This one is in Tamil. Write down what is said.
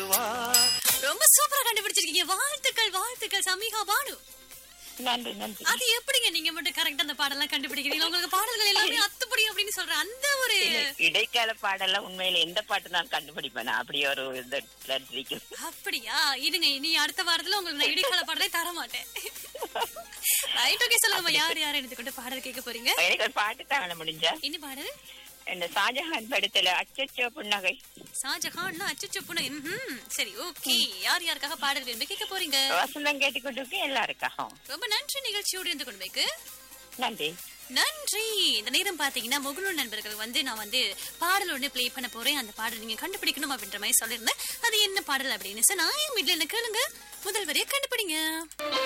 வருவார் ரொம்ப சூப்பரா கண்டுபிடிச்சிருக்கீங்க வாழ்த்துக்கள் வாழ்த்துக்கள் சமீகா பானு நன்றி நன்றி அது எப்படிங்க நீங்க மட்டும் கரெக்டா அந்த பாடலாம் கண்டுபிடிக்கிறீங்க உங்களுக்கு பாடல்கள் எல்லாமே அத்துப்படி அப்படின்னு சொல்ற அந்த ஒரு இல்ல, இடைக்கால பாடெல்லாம் உண்மையில எந்த பாட்டு நான் கண்டுபிடிப்பேன் அப்படி ஒரு இது இருக்கு அப்படியா இருங்க இனி அடுத்த வாரத்துல உங்களுக்கு நான் இடைக்கால பாடலே தர மாட்டேன் ரைட் ஓகே சொல்லுங்க யார் யார் எடுத்துக்கிட்டு பாடல் கேட்க போறீங்க எனக்கு ஒரு பாட்டு தாங்க முடிஞ்சா என்ன பாடல் இந்த ஷாஜஹான் படத்துல அச்சச்சோ புன்னகை ஷாஜஹான் அச்சுச்சு புன சரி ஓகே யார் யாருக்காக பாடல் வேணும் கேட்க போறீங்க வசந்தம் கேட்டுக்கொண்டு எல்லாருக்காகவும் ரொம்ப நன்றி நிகழ்ச்சியோடு இருந்து கொண்டு வைக்கு நன்றி நன்றி இந்த நேரம் பாத்தீங்கன்னா முகநூல் நண்பர்கள் வந்து நான் வந்து பாடல் ஒண்ணு ப்ளே பண்ண போறேன் அந்த பாடல் நீங்க கண்டுபிடிக்கணும் அப்படின்ற மாதிரி சொல்லியிருந்தேன் அது என்ன பாடல் அப்படின்னு சொன்னா நான் மிட்ல என்ன கேளுங்க முதல் வரைய கண்டுபிடிங்க